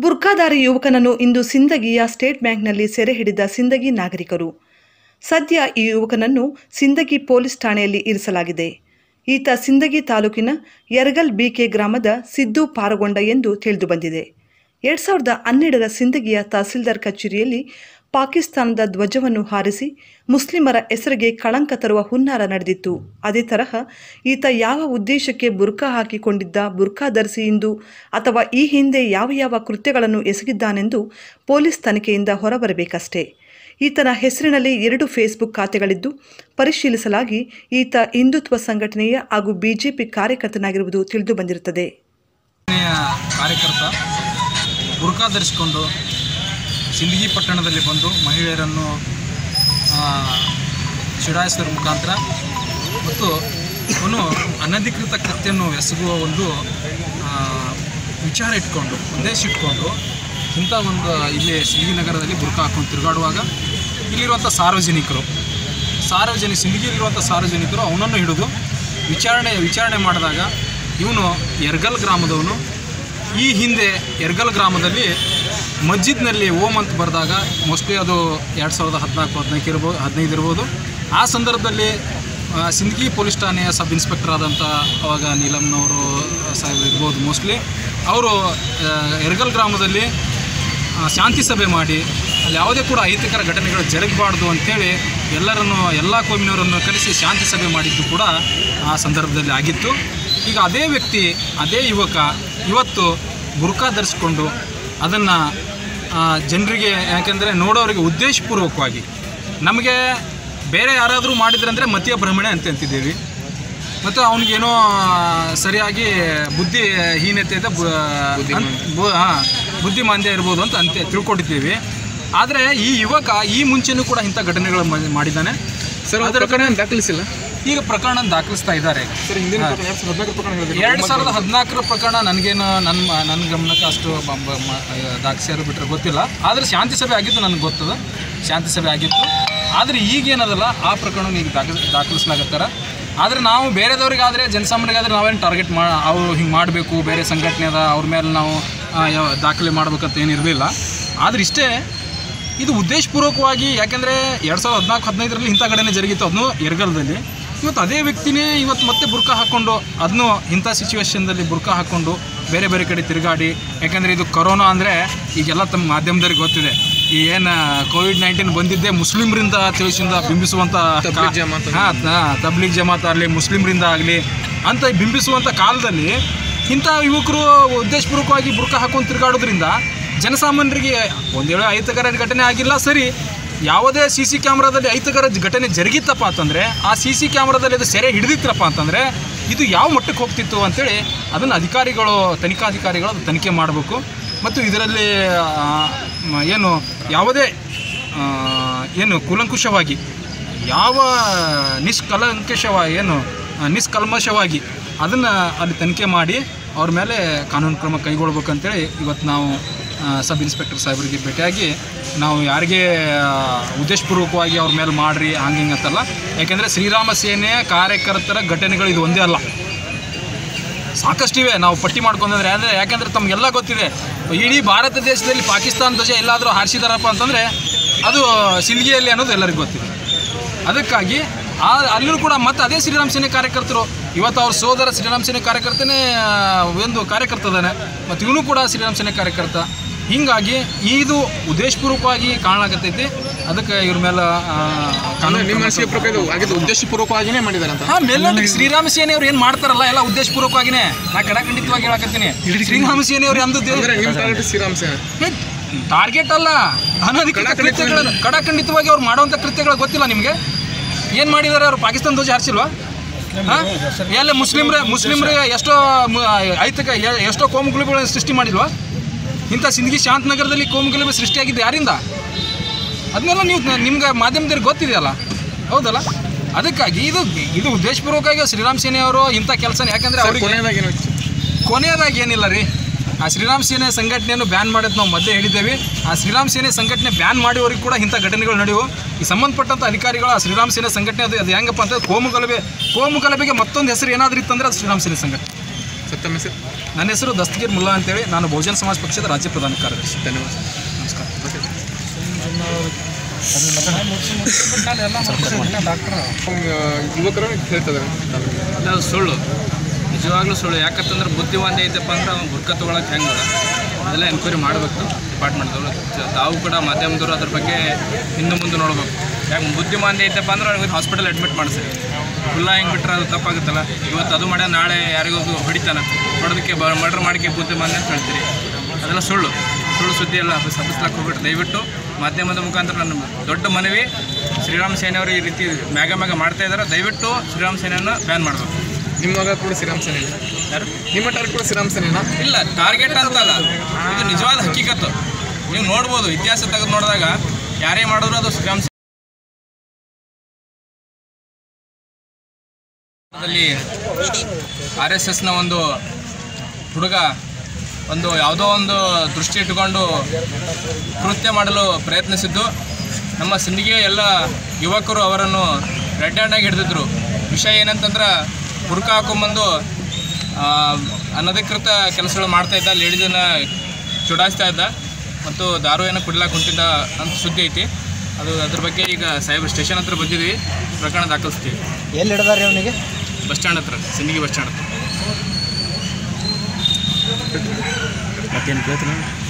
ಬುರ್ಖಾಧಾರಿ ಯುವಕನನ್ನು ಇಂದು ಸಿಂದಗಿಯ state ಬ್ಯಾಂಕ್ನಲ್ಲಿ ಸೆರೆ ಹಿಡಿದ ಸಿಂದಗಿ ನಾಗರಿಕರು ಸದ್ಯ ಈ ಯುವಕನನ್ನು ಸಿಂದಗಿ ಪೊಲೀಸ್ ಠಾಣೆಯಲ್ಲಿ ಇರಿಸಲಾಗಿದೆ ಈತ ಸಿಂದಗಿ ತಾಲೂಕಿನ ಯರಗಲ್ ಬಿಕೆ ಗ್ರಾಮದ ಸಿದ್ದು ಪಾರಗೊಂಡ ಎಂದು ತಿಳಿದುಬಂದಿದೆ ಎರಡ್ ಸಾವಿರದ ಹನ್ನೆರಡರ ಸಿಂದಗಿಯ ತಹಸೀಲ್ದಾರ್ ಕಚೇರಿಯಲ್ಲಿ ಪಾಕಿಸ್ತಾನದ ಧ್ವಜವನ್ನು ಹಾರಿಸಿ ಮುಸ್ಲಿಮರ ಹೆಸರಿಗೆ ಕಳಂಕ ತರುವ ಹುನ್ನಾರ ನಡೆದಿತ್ತು ಅದೇ ತರಹ ಈತ ಯಾವ ಉದ್ದೇಶಕ್ಕೆ ಬುರ್ಕಾ ಹಾಕಿಕೊಂಡಿದ್ದ ಬುರ್ಕಾ ಧರಿಸಿ ಇಂದು ಅಥವಾ ಈ ಹಿಂದೆ ಯಾವ ಯಾವ ಕೃತ್ಯಗಳನ್ನು ಎಸಗಿದ್ದಾನೆಂದು ಪೊಲೀಸ್ ತನಿಖೆಯಿಂದ ಹೊರಬರಬೇಕಷ್ಟೇ ಈತನ ಹೆಸರಿನಲ್ಲಿ ಎರಡು ಫೇಸ್ಬುಕ್ ಖಾತೆಗಳಿದ್ದು ಪರಿಶೀಲಿಸಲಾಗಿ ಈತ ಹಿಂದುತ್ವ ಸಂಘಟನೆಯ ಹಾಗೂ ಬಿಜೆಪಿ ಕಾರ್ಯಕರ್ತನಾಗಿರುವುದು ತಿಳಿದು ಬಂದಿರುತ್ತದೆ ಸಂಘಟನೆಯ ಕಾರ್ಯಕರ್ತ ಬುರ್ಕಾ ಧರಿಸಿಕೊಂಡು ಸಿಂದಗಿ ಪಟ್ಟಣದಲ್ಲಿ ಬಂದು ಮಹಿಳೆಯರನ್ನು ಆ, ಚುಡಾಯಿಸುವ ಮುಖಾಂತರ ಮತ್ತು ಅವನು ಅನಧಿಕೃತ ಕೃತ್ಯವನ್ನು ಎಸಗುವ ಒಂದು ಆ, ವಿಚಾರ ಇಟ್ಕೊಂಡು ಉದ್ದೇಶ ಇಟ್ಕೊಂಡು ಇಂಥ ಒಂದು ಇಲ್ಲಿ ಸಿಂದಗಿ ನಗರದಲ್ಲಿ ಬುರ್ಕಾ ಹಾಕೊಂಡು ತಿರುಗಾಡುವಾಗ ಇಲ್ಲಿರುವಂಥ ಸಾರ್ವಜನಿಕರು ಸಾರ್ವಜನಿಕ ಸಿಂದಗಿಯಲ್ಲಿರುವಂಥ ಸಾರ್ವಜನಿಕರು ಅವನನ್ನು ಹಿಡಿದು ವಿಚಾರಣೆ ವಿಚಾರಣೆ ಮಾಡಿದಾಗ ಇವನು ಯರ್ಗಲ್ ಗ್ರಾಮದವನು ಈ ಹಿಂದೆ ಯರ್ಗಲ್ ಗ್ರಾಮದಲ್ಲಿ ಮಸ್ಜಿದ್ನಲ್ಲಿ ಓಮ್ ಅಂತ ಬರೆದಾಗ ಮೋಸ್ಟ್ಲಿ ಅದು ಎರಡು ಸಾವಿರದ ಹದಿನಾಲ್ಕು ಹದಿನೈದು ಇರ್ಬೋದು ಹದಿನೈದು ಇರ್ಬೋದು ಆ ಸಂದರ್ಭದಲ್ಲಿ ಆ, ಸಿಂದಗಿ ಪೊಲೀಸ್ ಠಾಣೆಯ ಸಬ್ ಇನ್ಸ್ಪೆಕ್ಟರ್ ಆದಂಥ ಅವಾಗ ನೀಲಮ್ನವರು ಸಾಹೇಬ್ ಇರ್ಬೋದು ಮೋಸ್ಟ್ಲಿ ಅವರು ಯರ್ಗಲ್ ಗ್ರಾಮದಲ್ಲಿ ಆ, ಶಾಂತಿ ಸಭೆ ಮಾಡಿ ಅಲ್ಲಿ ಯಾವುದೇ ಕೂಡ ಅಹಿತಕರ ಘಟನೆಗಳು ಜರುಗಬಾರ್ದು ಅಂಥೇಳಿ ಎಲ್ಲರನ್ನು ಎಲ್ಲ ಕೋಮಿನವರನ್ನು ಕರೆಸಿ ಶಾಂತಿ ಸಭೆ ಮಾಡಿದ್ದು ಕೂಡ ಆ ಸಂದರ್ಭದಲ್ಲಿ ಆಗಿತ್ತು ಈಗ ಅದೇ ವ್ಯಕ್ತಿ ಅದೇ ಯುವಕ ಇವತ್ತು ಬುರ್ಕಾ ಧರಿಸ್ಕೊಂಡು ಅದನ್ನು ಜನರಿಗೆ ಯಾಕೆಂದರೆ ನೋಡೋರಿಗೆ ಉದ್ದೇಶಪೂರ್ವಕವಾಗಿ ನಮಗೆ ಬೇರೆ ಯಾರಾದರೂ ಮಾಡಿದ್ರಂದರೆ ಮತೀಯ ಭ್ರಮಣೆ ಅಂತ ಅಂತಿದ್ದೀವಿ ಮತ್ತು ಅವನಿಗೇನೋ ಸರಿಯಾಗಿ ಬುದ್ಧಿ ಹೀನತೆ ಇದೆ ಬು- ಅನ್- ಬು- ಹಾ, ಬುದ್ಧಿಮಾಂದ್ಯ ಇರ್ಬೋದು ಅಂತ ಅಂತ ತಿಳ್ಕೊಂಡಿದ್ದೀವಿ ಆದರೆ ಈ ಯುವಕ ಈ ಮುಂಚೆನೂ ಕೂಡ ಇಂಥ ಘಟನೆಗಳು ಮಾ- ಮಾಡಿದ್ದಾನೆ ಸರ್ ಅದರ ಪ್ರಕರಣ ದಾಖಲಿಸಿಲ್ಲ ಈಗ ಪ್ರಕರಣ ದಾಖಲಿಸ್ತಾ ಇದ್ದಾರೆ ಸರ್ ಹಿಂದಿನ ಪ್ರಕರಣ ಎರಡು ಸಾವಿರದ ಹದಿನಾಲ್ಕು ಪ್ರಕರಣ ಹೇಳಿದ್ರು ಎರಡು ಸಾವಿರದ ಹದಿನಾಲ್ಕರ ಪ್ರಕರಣ ನನಗೇನು ನನ್ನ ನನ್ನ ಗಮನಕ್ಕೆ ಅಷ್ಟು ಬ- ಬ- ಮ- ದಾಖಲಿಸಿರೋ ಬಿಟ್ಟರೆ ಗೊತ್ತಿಲ್ಲ ಆದರೆ ಶಾಂತಿ ಸಭೆ ಆಗಿದ್ದು ನನಗೆ ಗೊತ್ತದ ಶಾಂತಿ ಸಭೆ ಆಗಿತ್ತು ಆದರೆ ಈಗೇನದಲ್ಲ ಆ ಪ್ರಕರಣ ಈಗ ದಾಖಲ ದಾಖಲಿಸ್ಲಾಗತ್ತಾರ ಆದರೆ ನಾವು ಬೇರೆದವ್ರಿಗಾದರೆ ಜನಸಾಮಾನ್ಯರಿಗಾದ್ರೆ ನಾವೇನು ಟಾರ್ಗೆಟ್ ಮಾ ಅವರು ಹಿಂಗೆ ಮಾಡಬೇಕು ಬೇರೆ ಸಂಘಟನೆ ಅದ ಅವ್ರ ಮೇಲೆ ನಾವು ಆ, ಯಾವ- ದಾಖಲೆ ಮಾಡ್ಬೇಕಂತ ಏನಿರಲಿಲ್ಲ ಆದರೆ ಇಷ್ಟೇ ಇದು ಉದ್ದೇಶಪೂರ್ವಕವಾಗಿ ಯಾಕೆಂದರೆ ಎರಡು ಸಾವಿರದ ಹದಿನಾಲ್ಕು ಹದಿನೈದರಲ್ಲಿ ಇಂಥ ಘಟನೆ ಜರುಗಿತ್ತು ಅದನ್ನು ಎರಗಲದಲ್ಲಿ ಇವತ್ತು ಅದೇ ವ್ಯಕ್ತಿನೇ ಇವತ್ತು ಮತ್ತೆ ಬುರ್ಕಾ ಹಾಕ್ಕೊಂಡು ಅದನ್ನು ಇಂಥ ಸಿಚುವೇಶನ್ದಲ್ಲಿ ಬುರ್ಕಾ ಹಾಕ್ಕೊಂಡು ಬೇರೆ ಬೇರೆ ಕಡೆ ತಿರುಗಾಡಿ ಯಾಕೆಂದರೆ ಇದು ಕೊರೋನಾ ಅಂದರೆ ಈಗೆಲ್ಲ ತಮ್ಮ ಮಾಧ್ಯಮದವ್ರಿಗೆ ಗೊತ್ತಿದೆ ಈ ಏನು ಕೋವಿಡ್ ನೈನ್ಟೀನ್ ಬಂದಿದ್ದೇ ಮುಸ್ಲಿಮ್ರಿಂದ ತಿಳಿಸಿಂದ ಬಿಂಬಿಸುವಂಥ ತಬ್ಲೀಗ್ ಜಮಾತ್ ಅಂತ. ಹಾಂ ತಬ್ಲಿಗ್ ಜಮಾತ್ ಆಗಲಿ ಮುಸ್ಲಿಮ್ರಿಂದ ಆಗಲಿ ಅಂತ ಬಿಂಬಿಸುವಂಥ ಕಾಲದಲ್ಲಿ ಇಂಥ ಯುವಕರು ಉದ್ದೇಶಪೂರ್ವಕವಾಗಿ ಬುರ್ಕ ಹಾಕೊಂಡು ತಿರುಗಾಡೋದ್ರಿಂದ ಜನಸಾಮಾನ್ಯರಿಗೆ ಒಂದು ವೇಳೆ ಅಹಿತಕರ ಘಟನೆ ಆಗಿಲ್ಲ ಸರಿ ಯಾವುದೇ ಸಿ ಸಿ ಕ್ಯಾಮ್ರಾದಲ್ಲಿ ಅಹಿತಕರ ಘಟನೆ ಜರುಗಿತ್ತಪ್ಪ ಅಂತಂದರೆ ಆ ಸಿ ಸಿ ಕ್ಯಾಮ್ರಾದಲ್ಲಿ ಅದು ಸೆರೆ ಹಿಡಿದಿತ್ತಪ್ಪ ಅಂತಂದರೆ ಇದು ಯಾವ ಮಟ್ಟಕ್ಕೆ ಹೋಗ್ತಿತ್ತು ಅಂತೇಳಿ ಅದನ್ನು ಅಧಿಕಾರಿಗಳು ತನಿಖಾಧಿಕಾರಿಗಳು ಅದು ತನಿಖೆ ಮಾಡಬೇಕು ಮತ್ತು ಇದರಲ್ಲಿ ಆ, ಮ- ಏನು ಯಾವುದೇ ಆ, ಏನು ಕೂಲಂಕುಷವಾಗಿ ಯಾವ ನಿಷ್ಕಲಂಕಷವಾಗಿ ಏನು ಆ, ನಿಷ್ಕಲ್ಮಶವಾಗಿ ಅದನ್ನು ಅಲ್ಲಿ ತನಿಖೆ ಮಾಡಿ ಅವ್ರ ಮೇಲೆ ಕಾನೂನು ಕ್ರಮ ಕೈಗೊಳ್ಬೇಕಂತೇಳಿ ಇವತ್ತು ನಾವು ಆ, ಸಬ್ ಇನ್ಸ್ಪೆಕ್ಟರ್ ಸಾಹೇಬರಿಗೆ ಭೇಟಿಯಾಗಿ ನಾವು ಯಾರಿಗೆ ಆ, ಉದ್ದೇಶಪೂರ್ವಕವಾಗಿ ಅವ್ರ ಮೇಲೆ ಮಾಡ್ರಿ ಹಂಗೆ ಹಿಂಗೆ ಅಂತಲ್ಲ ಯಾಕೆಂದರೆ ಶ್ರೀರಾಮ ಸೇನೆಯ ಕಾರ್ಯಕರ್ತರ ಘಟನೆಗಳು ಇದು ಒಂದೇ ಅಲ್ಲ ಸಾಕಷ್ಟಿವೆ ನಾವು ಪಟ್ಟಿ ಮಾಡ್ಕೊಂಡ್ರೆ ಅಂದರೆ ಯಾಕೆಂದರೆ ತಮಗೆಲ್ಲ ಗೊತ್ತಿದೆ ಇಡೀ ಭಾರತ ದೇಶದಲ್ಲಿ ಪಾಕಿಸ್ತಾನ ಧ್ವಜ ಎಲ್ಲಾದರೂ ಹಾರಿಸಿದಾರಪ್ಪ ಅಂತಂದರೆ ಅದು ಸಿಲ್ಗಿಯಲ್ಲಿ ಅನ್ನೋದು ಎಲ್ಲರಿಗೂ ಗೊತ್ತಿದೆ ಅದಕ್ಕಾಗಿ ಆ ಅಲ್ಲೂ ಕೂಡ ಮತ್ತೆ ಅದೇ ಶ್ರೀರಾಮ್ ಸೇನೆ ಕಾರ್ಯಕರ್ತರು ಇವತ್ತು ಅವ್ರ ಸೋದರ ಶ್ರೀರಾಮ್ ಸೇನೆ ಕಾರ್ಯಕರ್ತನೇ ಆ, ಒಂದು ಕಾರ್ಯಕರ್ತ ಅದಾನೆ ಮತ್ತು ಇವನು ಕೂಡ ಶ್ರೀರಾಮ್ ಸೇನೆ ಕಾರ್ಯಕರ್ತ ಹೀಗಾಗಿ ಇದು ಉದ್ದೇಶಪೂರ್ವಕವಾಗಿ ಕಾಣಲಾಗತ್ತೈತಿ ಅದಕ್ಕೆ ಇವ್ರ ಮೇಲೆ ಆ, ಕಾನೂನು ನಿಮ್ಮ ಅನಿಸಿಕೆ ಪ್ರಕಾರ ಇದು ಆಗಿದ್ದು ಉದ್ದೇಶಪೂರ್ವಕವಾಗಿಯೇ ಮಾಡಿದ್ದಾರೆ ಅಂತ ಹಾ ಮೇಲ್ನೋಟಕ್ಕೆ ಶ್ರೀರಾಮ ಸೇನೆಯವ್ರು ಏನು ಮಾಡ್ತಾರಲ್ಲ ಎಲ್ಲ ಉದ್ದೇಶಪೂರ್ವಕವಾಗಿನೇ ನಾ ಕಡಖಂಡಿತವಾಗಿ ಹೇಳಕತ್ತೀನಿ ಶ್ರೀರಾಮ ಸೇನೆಯವ್ರು ಅಂದು ಅಂದ್ರೆ ನಿಮ್ಮ ಟಾರ್ಗೆಟ್ ಶ್ರೀರಾಮ್ ಸೇನೆ ಟಾರ್ಗೆಟ್ ಅಲ್ಲ ಅನಧಿಕೃತ ಕೃತ್ಯಗಳನ್ನು ಕಡಖಂಡಿತವಾಗಿ ಅವ್ರು ಮಾಡುವಂಥ ಕೃತ್ಯಗಳು ಗೊತ್ತಿಲ್ಲ ನಿಮಗೆ ಏನು ಮಾಡಿದ್ದಾರೆ ಅವರು ಪಾಕಿಸ್ತಾನ ಧ್ವಜ ಹಾರಿಸಿಲ್ವಾ ಹಾ? ಎಲ್ಲ ಮುಸ್ಲಿಮ್ರೆ ಮುಸ್ಲಿಮ್ರಿಗೆ ಎಷ್ಟೋ ಮ- ಐತಕ ಎ- ಎಷ್ಟೋ ಕೋಮುಗಲಭೆಗಳನ್ನು ಸೃಷ್ಟಿ ಮಾಡಿಲ್ವಾ ಇಂಥ ಸಿಂದಗಿ ಶಾಂತನಗರದಲ್ಲಿ ಕೋಮುಗಲಭೆ ಸೃಷ್ಟಿಯಾಗಿದ್ದು ಯಾರಿಂದ ಅದನ್ನೆಲ್ಲ ನೀವು ನಿಮ್ಗೆ ಮಾಧ್ಯಮದವ್ರಿಗೆ ಗೊತ್ತಿದೆಯಲ್ಲ ಹೌದಲ್ಲ ಅದಕ್ಕಾಗಿ ಇದು ಇದು ಉದ್ದೇಶಪೂರ್ವಕವಾಗಿ ಶ್ರೀರಾಮ್ ಸೇನೆಯವರು ಇಂಥ ಕೆಲಸನ ಯಾಕಂದ್ರೆ ಅವ್ರಿಗೆ ಕೊನೆಯದಾಗಿ ಏನು ಕೊನೆಯದಾಗಿ ಏನಿಲ್ಲ ರೀ ಆ ಶ್ರೀರಾಮ್ ಸೇನೆ ಸಂಘಟನೆಯನ್ನು ಬ್ಯಾನ್ ಮಾಡೋದು ನಾವು ಮೊದಲೇ ಹೇಳಿದ್ದೇವೆ ಆ ಶ್ರೀರಾಮ್ ಸೇನೆ ಸಂಘಟನೆ ಬ್ಯಾನ್ ಮಾಡಿವರೆಗೂ ಕೂಡ ಇಂಥ ಘಟನೆಗಳು ನಡೆಯುವು ಈ ಸಂಬಂಧಪಟ್ಟಂಥ ಅಧಿಕಾರಿಗಳು ಆ ಶ್ರೀರಾಮ್ ಸೇನೆ ಸಂಘಟನೆ ಅದು ಅದು ಹೆಂಗಪ್ಪ ಅಂತ ಕೋಮು ಗಲಭೆ ಕೋಮು ಗಲಭೆಗೆ ಮತ್ತೊಂದು ಹೆಸರು ಏನಾದರೂ ಇತ್ತಂದ್ರೆ ಅದು ಶ್ರೀರಾಮ್ ಸೇನೆ ಸಂಘಟನೆ ಸತ್ಯ ಮೆಸೇಜ್ ನನ್ನ ಹೆಸರು ದಸ್ತಗೀರ್ ಮುಲ್ಲಾ ಅಂತೇಳಿ ನಾನು ಬಹುಜನ ಸಮಾಜ ಪಕ್ಷದ ರಾಜ್ಯ ಪ್ರಧಾನ ಕಾರ್ಯದರ್ಶಿ ಧನ್ಯವಾದ ನಮಸ್ಕಾರ ಯುವಕರು ಹೇಳ್ತಿದ್ದಾರೆ ಅದು ಸುಳ್ಳು ನಿಜವಾಗ್ಲೂ ಸುಳ್ಳು ಯಾಕಂತಂದ್ರೆ ಬುದ್ಧಿವಂತ ಐತಪ್ಪ ಅಂದ್ರೆ ಅವ್ನು ಬುರ್ಕ ತೊಗೊಳಕ್ಕೆ ಹೆಂಗೆ ಅದೆಲ್ಲ ಎನ್ಕ್ವೈರಿ ಮಾಡಬೇಕು ಡಿಪಾರ್ಟ್ಮೆಂಟ್ದವರು ತಾವು ಕೂಡ ಮಾಧ್ಯಮದವರು ಅದ್ರ ಬಗ್ಗೆ ಹಿಂದೆ ಮುಂದೆ ನೋಡ್ಬೇಕು ಯಾಕೆ ಬುದ್ಧಿಮಾಂದ ಐತಪ್ಪ ಅಂದ್ರೆ ಅವ್ನಿಗೆ ಹಾಸ್ಪಿಟಲ್ ಅಡ್ಮಿಟ್ ಮಾಡಿಸ್ರಿ ಫುಲ್ಲ ಹೆಂಗೆ ಬಿಟ್ರೆ ಅದು ತಪ್ಪಾಗುತ್ತಲ್ಲ ಇವತ್ತು ಅದು ಮಾಡ್ಯ ನಾಳೆ ಯಾರಿಗೂ ಹೊಡಿತಾನ ಹೊಡೆದಕ್ಕೆ ಬ ಮರ್ಡರ್ ಮಾಡಿಕೆ ಬುದ್ಧಿಮಾಂದ ಅಂತ ಹೇಳ್ತೀರಿ ಅದೆಲ್ಲ ಸುಳ್ಳು ಸುಳ್ಳು ಸುದ್ದಿ ಎಲ್ಲ ಸಬ್ಬಿಸ್ಲಕ್ಕೆ ಹೋಗ್ಬಿಟ್ಟು ದಯವಿಟ್ಟು ಮಾಧ್ಯಮದ ಮುಖಾಂತರ ನನ್ನ ದೊಡ್ಡ ಮನವಿ ಶ್ರೀರಾಮ್ ಸೇನೆ ಅವರು ಈ ರೀತಿ ಮ್ಯಾಗ ಮ್ಯಾಗ ಮಾಡ್ತಾ ಇದ್ದಾರೆ ದಯವಿಟ್ಟು ಶ್ರೀರಾಮ್ ಸೇನೆಯನ್ನು ಬ್ಯಾನ್ ಮಾಡಬೇಕು ನಿಮ್ಮ ಮಗ ಕೂಡ ಶ್ರೀರಾಮ್ ಸೇನೆ ಯಾರು ನಿಮ್ಮ ಟಾರ್ಗೆಟ್ ಕೂಡ ಶ್ರೀರಾಮ್ ಸೇನೆನಾ ಇಲ್ಲ ಟಾರ್ಗೆಟ್ ಅಂತಲ್ಲ ಇದು ನಿಜವಾದ ಹಕ್ಕಿಕತ್ತು ನೀವು ನೋಡ್ಬೋದು ಇತಿಹಾಸ ತೆಗೆದು ನೋಡಿದಾಗ ಯಾರೇ ಮಾಡಿದ್ರು ಅದು ಶ್ರೀರಾಮ್ ದಲ್ಲಿ ಆರ್ ಎಸ್ ಎಸ್ನ ಒಂದು ಹುಡುಗ ಒಂದು ಯಾವುದೋ ಒಂದು ದೃಷ್ಟಿ ಇಟ್ಟುಕೊಂಡು ಕೃತ್ಯ ಮಾಡಲು ಪ್ರಯತ್ನಿಸಿದ್ದು ನಮ್ಮ ಸಿಂಧಿಗೆ ಎಲ್ಲ ಯುವಕರು ಅವರನ್ನು ರೆಡ್ ಹ್ಯಾಂಡಾಗಿ ಹಿಡಿದಿದ್ರು ವಿಷಯ ಏನಂತಂದ್ರೆ ಬುರ್ಕ ಹಾಕೊಂಬಂದು ಆ, ಅನಧಿಕೃತ ಕೆಲಸಗಳು ಮಾಡ್ತಾ ಇದ್ದ ಲೇಡೀಸನ್ನು ಚುಡಾಯಿಸ್ತಾ ಇದ್ದ ಮತ್ತು ದಾರು ಏನೋ ಕುಡ್ಲಾಕ್ ಹೊಂಟಿದ್ದ ಅಂತ ಸುದ್ದಿ ಐತಿ ಅದು ಅದ್ರ ಬಗ್ಗೆ ಈಗ ಸೈಬರ್ ಸ್ಟೇಷನ್ ಹತ್ರ ಬಂದಿದ್ವಿ ಪ್ರಕರಣ ದಾಖಲಿಸ್ತೀವಿ ಎಲ್ಲಿ ಹಿಡ್ದಾರೆ ಅವನಿಗೆ ಬಸ್ ಸ್ಟ್ಯಾಂಡ್ ಹತ್ರ ಸಿಂದಗಿ ಬಸ್ ಸ್ಟ್ಯಾಂಡ್ ಹತ್ರ ಮತ್ತೇನು ಕೇಳ್ತೀನಿ